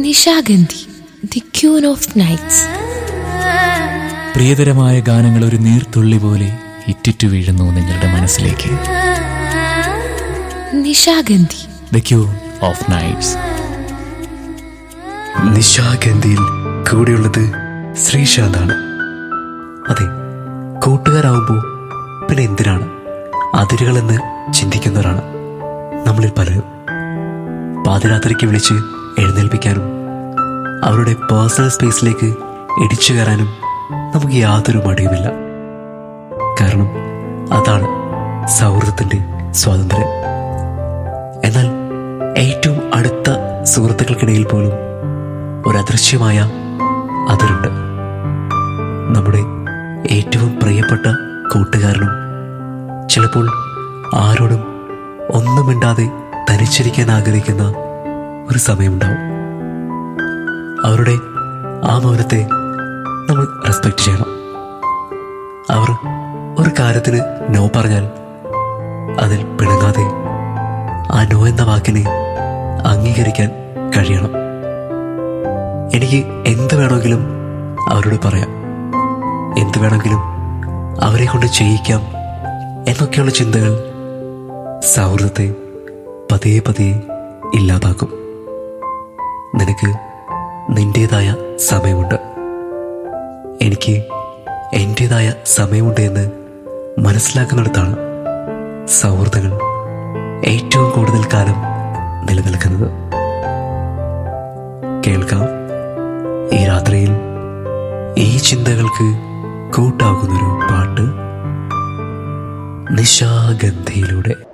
Nishagandhi the queen of nights പ്രിയതരമായ ഗാനങ്ങൾ ഒരു നീർത്തുള്ളി പോലെ ഇറ്റിറ്റു വീഴുന്നു നിങ്ങളുടെ മനസ്സിലേക്ക് Nishagandhi the queen of nights നിശാഗന്ധിയിൽ കൂടെയുള്ളത് ശ്രീശാന്താണ് അതെ കൂട്ടുകാരാവുമ്പോൾ പിന്നെ എന്തിനാണ് അതിരുകളെന്ന് ചിന്തിക്കുന്നവരാണ് നമ്മളിൽ പലരും പാതിരാത്രിക്ക് വിളിച്ച് എഴുന്നേൽപ്പിക്കാനും അവരുടെ പേഴ്സണൽ സ്പേസിലേക്ക് ഇടിച്ചു കയറാനും നമുക്ക് യാതൊരു മടിയുമില്ല കാരണം അതാണ് സൗഹൃദത്തിൻ്റെ സ്വാതന്ത്ര്യം എന്നാൽ ഏറ്റവും അടുത്ത സുഹൃത്തുക്കൾക്കിടയിൽ പോലും ഒരു അദൃശ്യമായ അതിരുണ്ട് നമ്മുടെ ഏറ്റവും പ്രിയപ്പെട്ട കൂട്ടുകാരനും ചിലപ്പോൾ ആരോടും ഒന്നും മിണ്ടാതെ തനിച്ചിരിക്കാൻ ആഗ്രഹിക്കുന്ന ഒരു സമയമുണ്ടാവും അവരുടെ ആ മൗനത്തെ നമ്മൾ റെസ്പെക്റ്റ് ചെയ്യണം അവർ ഒരു കാര്യത്തിന് നോ പറഞ്ഞാൽ അതിൽ പിണങ്ങാതെ ആ നോ എന്ന വാക്കിനെ അംഗീകരിക്കാൻ കഴിയണം എനിക്ക് എന്ത് വേണമെങ്കിലും അവരോട് പറയാം എന്ത് വേണമെങ്കിലും അവരെ കൊണ്ട് ചെയ്യിക്കാം എന്നൊക്കെയുള്ള ചിന്തകൾ സൗഹൃദത്തെ പതിയെ പതിയെ ഇല്ലാതാക്കും നിനക്ക് നിന്റേതായ സമയമുണ്ട് എനിക്ക് എൻ്റേതായ സമയമുണ്ട് എന്ന് മനസ്സിലാക്കുന്നിടത്താണ് സൗഹൃദങ്ങൾ ഏറ്റവും കൂടുതൽ കാലം നിലനിൽക്കുന്നത് കേൾക്കാം ഈ രാത്രിയിൽ ഈ ചിന്തകൾക്ക് കൂട്ടാകുന്നൊരു പാട്ട് നിശാഗന്ധിയിലൂടെ